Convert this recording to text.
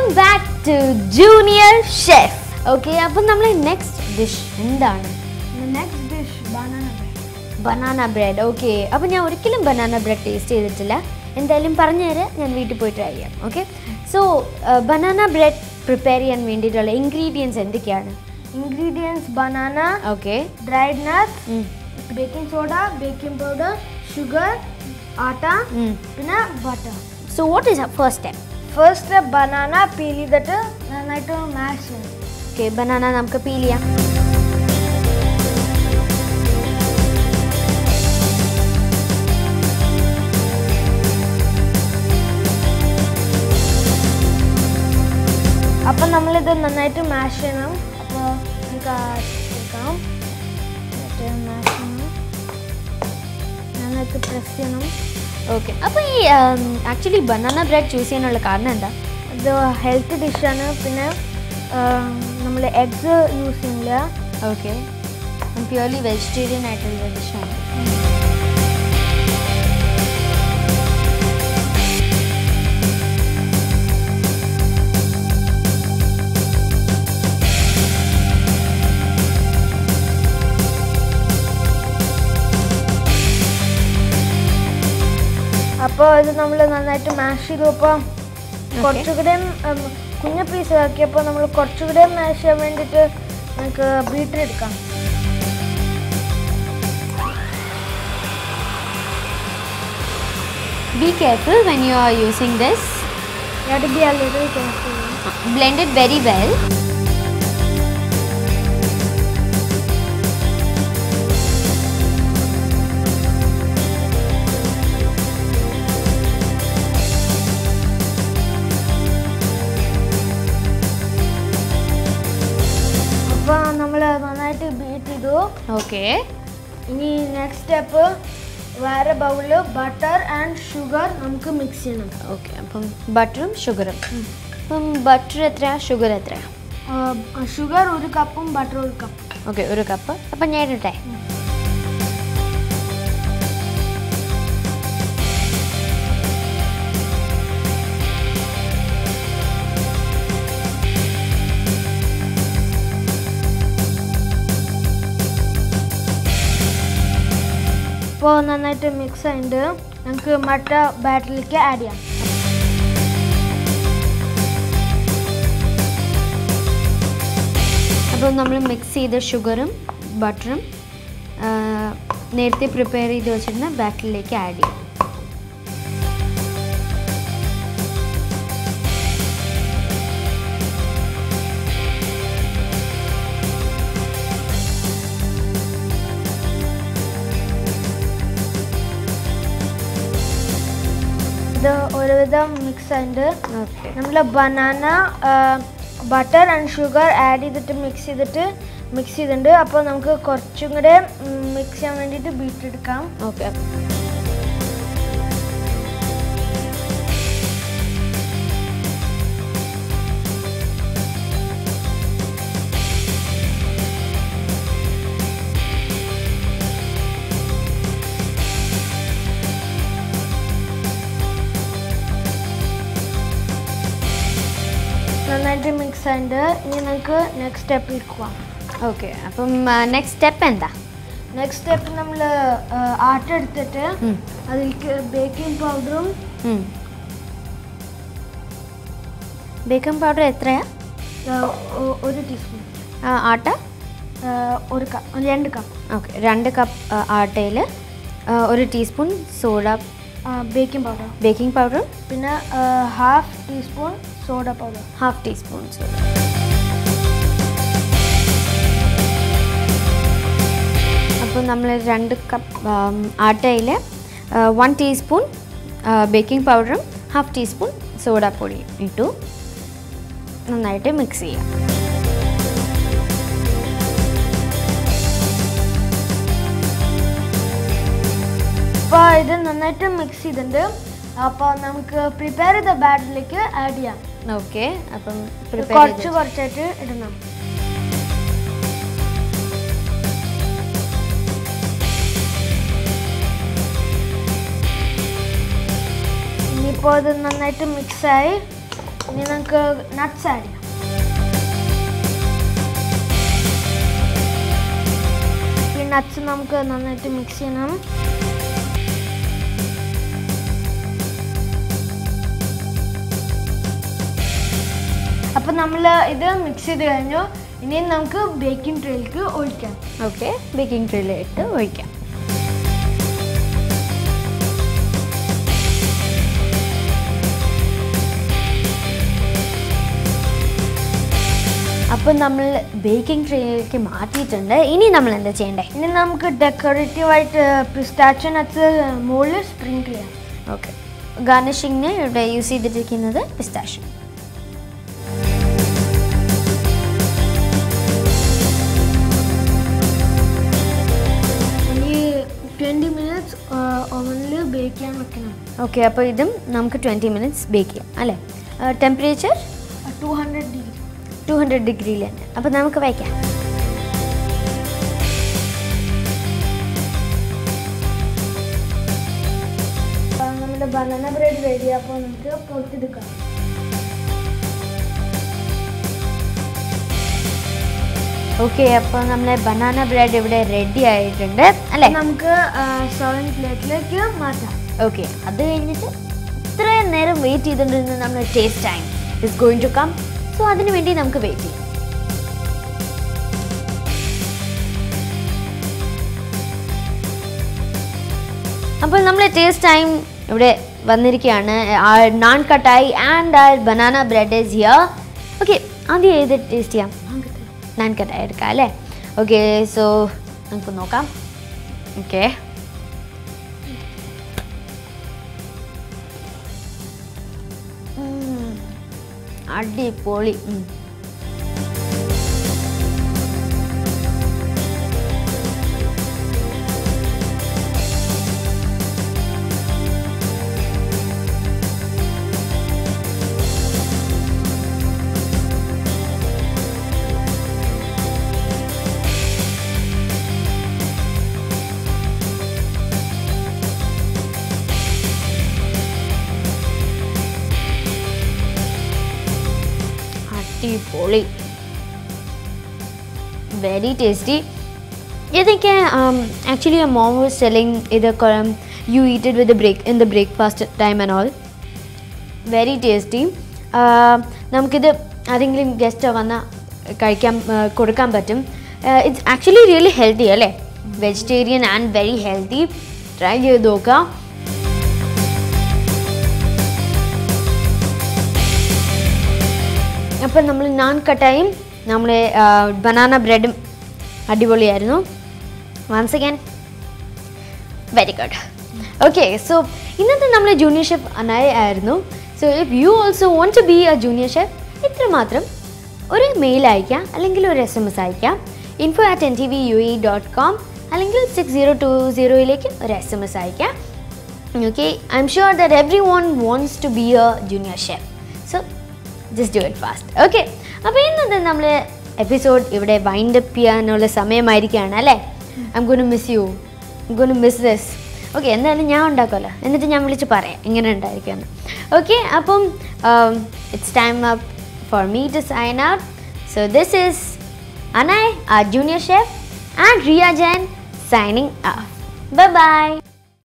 Back to junior chef okay അപ്പം നമ്മൾ next dish എന്താണ് next dish banana banana bread okay അപ്പോൾ ഞാൻ ഒരിക്കലും ബനാന ബ്രെഡ് ടേസ്റ്റ് ചെയ്തിട്ടില്ല എന്തായാലും പറഞ്ഞുതരാം ഞാൻ വീട്ടിൽ പോയി ട്രൈ ചെയ്യാം okay so banana bread prepare ചെയ്യാൻ വേണ്ടിയിട്ടുള്ള ഇൻഗ്രീഡിയൻസ് എന്തൊക്കെയാണ് ingredients banana okay dried nuts baking soda baking powder sugar atta പിന്നെ butter so what is first step first banana peel ചെയ്തിട്ട് നന്നായിട്ട് മാഷ് ചെയ്യണം ഓക്കെ ബനാന നമുക്ക് പീൽ ചെയ്യാം അപ്പം നമ്മളിത് നന്നായിട്ട് മാഷ് ചെയ്യണം അപ്പോൾ നമുക്ക് എടുക്കാം എന്നിട്ട് മാഷ് ചെയ്യണം നന്നായിട്ട് പ്രസ് ചെയ്യണം ഓക്കെ അപ്പോൾ ഈ ആക്ച്വലി ബനാന ബ്രെഡ് ചൂസ് ചെയ്യാനുള്ള കാരണം എന്താ ഇത് ഹെൽത്ത് ഡിഷാണ് പിന്നെ നമ്മൾ എഗ്സ് യൂസ് ചെയ്യുന്നില്ല ഓക്കെ പ്യുവർലി വെജിറ്റേറിയൻ ആയിട്ടുള്ള ഡിഷാണ് അപ്പോൾ ഇത് നമ്മൾ നന്നായിട്ട് മാഷ് ചെയ്തു അപ്പോൾ കുറച്ചുകൂടെ ഉം, കുഞ്ഞു പീസ് ആക്കിയപ്പോൾ നമ്മൾ കുറച്ചുകൂടെ മാഷ് ചെയ്യാൻ വേണ്ടിയിട്ട് നമുക്ക് ബീറ്റർ എടുക്കാം Be careful when you are using this. You have to be a little careful. Blend it very well. അപ്പോൾ നമ്മൾ നന്നായിട്ട് ബീറ്റ് ചെയ്തു Okay. ഇനി നെക്സ്റ്റ് സ്റ്റെപ്പ് വേറെ ബൗളിൽ ബട്ടർ ആൻഡ് ഷുഗർ നമുക്ക് മിക്സ് ചെയ്യണം ഓക്കെ അപ്പം ബട്ടറും ഷുഗറും അപ്പം ബട്ടർ എത്രയാ ഷുഗർ എത്രയാ ഷുഗർ ഒരു കപ്പും ബട്ടർ ഒരു കപ്പും ഓക്കെ ഒരു കപ്പ് അപ്പം ഞാൻ ഇടട്ടെ ഇപ്പോൾ നന്നായിട്ട് മിക്സ് ആയിട്ട് നമുക്ക് മട്ട ബാറ്ററിലേക്ക് ആഡ് ചെയ്യാം അപ്പോൾ നമ്മൾ മിക്സ് ചെയ്ത ഷുഗറും ബട്ടറും നേരത്തെ പ്രിപ്പയർ ചെയ്ത് വെച്ചിരുന്ന ബാറ്ററിലേക്ക് ആഡ് ചെയ്യും ഇത് ഒരുവിധം മിക്സ് ആയിട്ട് ഓക്കെ നമ്മൾ banana butter and sugar add ചെയ്തിട്ട് മിക്സ് ചെയ്തിട്ട് മിക്സ് ചെയ്തിട്ടുണ്ട് അപ്പോൾ നമുക്ക് കുറച്ചും കൂടെ മിക്സ് ചെയ്യാൻ വേണ്ടിയിട്ട് ബീറ്റ് എടുക്കാം ഓക്കെ നന്നായിട്ട് മിക്സ് ആയിട്ട് ഇനി നമുക്ക് നെക്സ്റ്റ് സ്റ്റെപ്പിലേക്ക് പോവാം ഓക്കെ അപ്പം നെക്സ്റ്റ് സ്റ്റെപ്പ് എന്താ നെക്സ്റ്റ് സ്റ്റെപ്പ് നമ്മൾ ആട്ട എടുത്തിട്ട് ഉം. അതിലേക്ക് ബേക്കിംഗ് പൗഡറും ബേക്കിംഗ് പൗഡർ എത്രയാ ഒരു ടീസ്പൂൺ ആ, ആട്ട ഒരു കപ്പ് രണ്ട് കപ്പ് ഓക്കെ രണ്ട് കപ്പ് ആട്ടയിൽ ഒരു teaspoon soda baking powder baking powder പിന്നെ half teaspoon soda powder half teaspoon soda അപ്പോൾ നമ്മൾ രണ്ട് കപ്പ് ആട്ടയിൽ വൺ ടീസ്പൂൺ ബേക്കിംഗ് പൗഡറും ഹാഫ് ടീസ്പൂൺ സോഡാപ്പൊടി ഇട്ടു നന്നായിട്ട് മിക്സ് ചെയ്യാം അപ്പോൾ ഇത് നന്നായിട്ട് മിക്സ് ചെയ്തിട്ടുണ്ട് അപ്പോൾ നമുക്ക് പ്രിപ്പയർ ചെയ്ത ബാറ്ററിലേക്ക് ആഡ് ചെയ്യാം ഓക്കെ അപ്പം ഇത് prepare കുറച്ച് ചെയ്ത് കുറച്ചായിട്ട് ഇടണം ഇനിയിപ്പോൾ ഇത് നന്നായിട്ട് മിക്സായി ഇനി നമുക്ക് നട്ട്സ് ആഡ് ചെയ്യാം ഈ നട്ട്സ് നമുക്ക് നന്നായിട്ട് മിക്സ് ചെയ്യണം അപ്പം നമ്മൾ ഇത് മിക്സ് ചെയ്ത് കഴിഞ്ഞു ഇനി നമുക്ക് ബേക്കിംഗ് ട്രേയിലേക്ക് ഒഴിക്കാം ഓക്കെ ബേക്കിംഗ് ട്രേയിലിട്ട് ഒഴിക്കാം അപ്പം നമ്മൾ ബേക്കിംഗ് ട്രേയിലേക്ക് മാറ്റിയിട്ടുണ്ട് ഇനി നമ്മൾ എന്താ ചെയ്യണ്ടേ ഇനി നമുക്ക് ഡെക്കറേറ്റീവ് ആയിട്ട് പിസ്റ്റാച്ചോ നട്ട്സ് മുകളിൽ സ്പ്രിങ്കിൾ ചെയ്യാം ഓക്കെ ഗാർണിഷിങ്ങിന് ഇവിടെ യൂസ് ചെയ്തിട്ടിരിക്കുന്നത് പിസ്താഷ്യം ഇനി ട്വൻറ്റി മിനിറ്റ്സ് ഓവനിൽ ബേക്ക് ചെയ്യാൻ വെക്കണം ഓക്കെ അപ്പോൾ ഇതും നമുക്ക് ട്വൻറ്റി മിനിറ്റ്സ് ബേക്ക് ചെയ്യാം അല്ലേ temperature two hundred degree two hundred ഡിഗ്രിയിൽ തന്നെ അപ്പോൾ നമുക്ക് വയ്ക്കാം നമ്മുടെ ബനാന ബ്രെഡ് റെഡി അപ്പോൾ നമുക്ക് പൊട്ടിയെടുക്കാം ഓക്കെ അപ്പോൾ നമ്മളെ ബനാന ബ്രെഡ് ഇവിടെ റെഡി ആയിട്ടുണ്ട് അല്ലേ നമുക്ക് സെവൻ പ്ലേറ്റിലേക്ക് മാറ്റാം ഓക്കെ അത് കഴിഞ്ഞിട്ട് ഇത്രയും നേരം വെയിറ്റ് ചെയ്തിട്ടുണ്ടെന്ന് നമ്മൾ taste time is going to come so അതിന് വേണ്ടി നമുക്ക് വെയിറ്റ് ചെയ്യാം അപ്പോൾ നമ്മളെ ടേസ്റ്റ് ടൈം ഇവിടെ വന്നിരിക്കുകയാണ് നാൻ കട്ടായി and our banana bread is here okay ആദ്യം ഏത് ടേസ്റ്റ് ചെയ്യാം നാൻ കട്ടായി എടുക്കാം അല്ലേ ഓക്കെ സോ നമുക്ക് നോക്കാം ഓക്കെ ഉം. അടിപൊളി ഉം. അടിപൊളി വെരി ടേസ്റ്റി ഇതൊക്കെ ആക്ച്വലി മോം വാസ് സെല്ലിങ് ഇതൊക്കെ you eat it with break in the breakfast time and all very tasty നമുക്കിത് ആരെങ്കിലും ഗസ്റ്റ് വന്നാൽ കഴിക്കാൻ ആ, കൊടുക്കാൻ പറ്റും ഇറ്റ്സ് ആക്ച്വലി റിയലി ഹെൽത്തി അല്ലേ vegetarian and very healthy try ചെയ്ത് നോക്കാം അപ്പം നമ്മൾ നാൻ കട്ടായും നമ്മളെ ബനാന ബ്രെഡും അടിപൊളിയായിരുന്നു once again very good okay so ഇന്നത്തെ നമ്മൾ ജൂനിയർ ഷെഫ് അനായ ആയിരുന്നു so if you also want to be a junior chef ഇത്ര മാത്രം ഒരു മെയിൽ അയക്കാം അല്ലെങ്കിൽ ഒരു എസ് എം എസ് അയക്കാം info at N T V U E dot com അല്ലെങ്കിൽ സിക്സ് സീറോ ടു സീറോയിലേക്ക് ഒരു എസ് എം എസ് അയക്കാം okay I'm sure that everyone wants to be a junior chef so just do it fast okay അപ്പോൾ ഇന്നത്തെ നമ്മൾ episode ഇവിടെ wind up ചെയ്യാനുള്ള സമയമായിരിക്കുകയാണ് അല്ലേ I'm gonna miss you gonna miss this okay എന്തായാലും ഞാൻ ഉണ്ടാക്കുമല്ലോ എന്നിട്ട് ഞാൻ വിളിച്ച് പറയാം എങ്ങനെ ഉണ്ടായിരിക്കുമെന്ന് ഓക്കെ അപ്പം it's time up for me to sign out so this is Anay a junior chef and Ria Jain signing off bye by